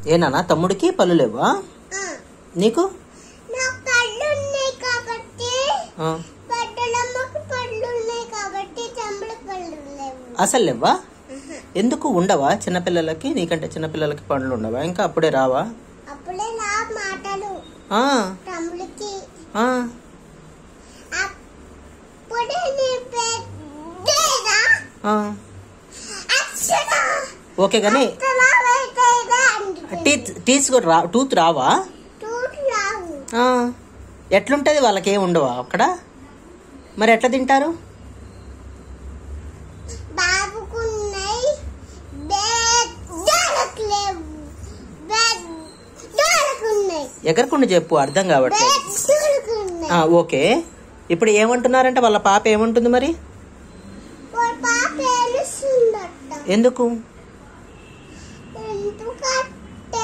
ఏనా తమ్ముడికి పళ్ళు లేవా ఆ, నీకు నాకు కళ్ళు ఉన్నాయి కాబట్టి ఆ, పెద్దలమ్మకు పళ్ళు ఉన్నాయి కాబట్టి తమ్ముడికి పళ్ళు లేవు అసలు లేవా ఎందుకు ఉండవా చిన్నపిల్లలకి నీకంటే చిన్నపిల్లలకి పండ్లు ఉండవా ఇంకా అప్పుడే రావా అప్పుడే నా మాటలు ఆ, తమ్ముడికి ఆ, అప్పుడే నీ పెద్దదా ఆ. అక్షర ఓకే కానీ అక్షరా వేసేదా అంటుంది. టీత్ టీత్ కూడా రా టూత్ రావా టూట్ రావు ఆ, ఎట్లుంటది వాళ్ళకి ఏం ఉండవా అక్కడ మరి ఎట్లా తింటారు బాబుకున్నాయి బెద్దలకు లేవు బెద్దలకు ఉన్నాయి ఎగరకుండా చెప్పు అర్థం కావట్లేదు బెద్దలకు ఉన్నాయి ఆ, ఓకే ఇప్పుడు ఏమంటున్నారంటే వాళ్ళ పాప ఏమంటుంది మరి వాడి పాప ఏడుస్తుందట ఎందుకు ఎందుకంటే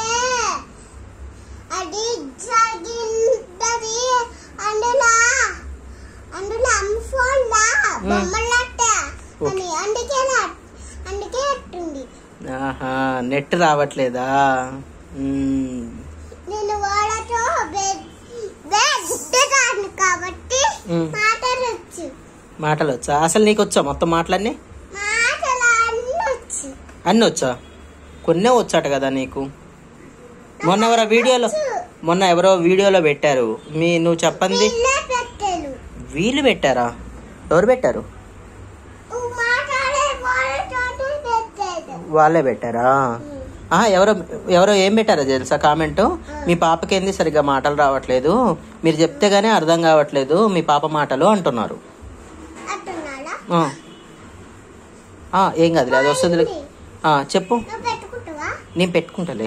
అది జరిగింది అందులో అందులో అమ్మ ఫోన్లా బొమ్మలట్ట అని అందుకే నా- అందుకే అట్టుంది ఆహా నెట్ రావట్లేదా మ్మ్. నేను వాళ్ళతో బెద్దదాన్ని కాబట్టి మ్. మాట్లాడచ్చు మాటలు వచ్చా అసలు నీకు వచ్చా మొత్తం మాటలన్నీ మాటలు అన్నీ వచ్చు అన్నీ వచ్చా కొన్నే వచ్చాట కదా నీకు మొన్న ఎవరో వీడియోలో మొన్న ఎవరో వీడియోలో పెట్టారు మీ నువ్వు చెప్పండి వీళ్ళే పెట్టారు వీళ్ళు పెట్టారా ఎవరు పెట్టారు నువ్వు మాట్లాడే వాళ్ళతో పెట్టారు వాళ్ళే పెట్టారా ఆ, ఎవరో ఎవరో ఏం పెట్టారో తెలుసా కామెంట్ మీ పాపకి ఏంది సరిగ్గా మాటలు రావట్లేదు మీరు చెప్తే గానీ అర్థం కావట్లేదు మీ పాప మాటలు అంటున్నారు అంటున్నాడా ఆ. ఆ, ఏం కాదులే అది వస్తుంది ఆ, చెప్పు నువ్వు పెట్టుకుంటావా నేను పెట్టుకుంటాలే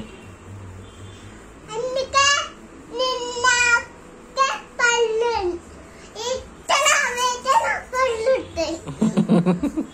అందుకే నిన్న పళ్ళు ఇక్కడ వేస్తే నాకు పళ్ళు ఉంటాయి